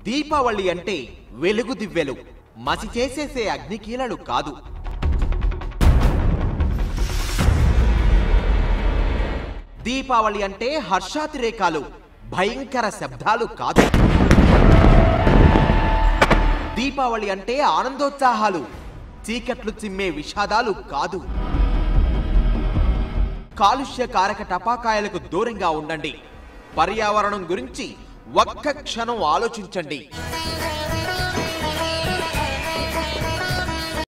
దీపావళి అంటే వెలుగు దివ్వెలు మసి చేసేసే అగ్నికీలలు కాదు దీపావళి అంటే హర్షాతిరేకాలు భయంకర శబ్దాలు కాదు దీపావళి అంటే ఆనందోత్సాహాలు చీకట్లు చిమ్మే విషాదాలు కాదు కాలుష్య కారక టపాకాయలకు దూరంగా ఉండండి పర్యావరణం గురించి ఒక్క క్షణం ఆలోచించండి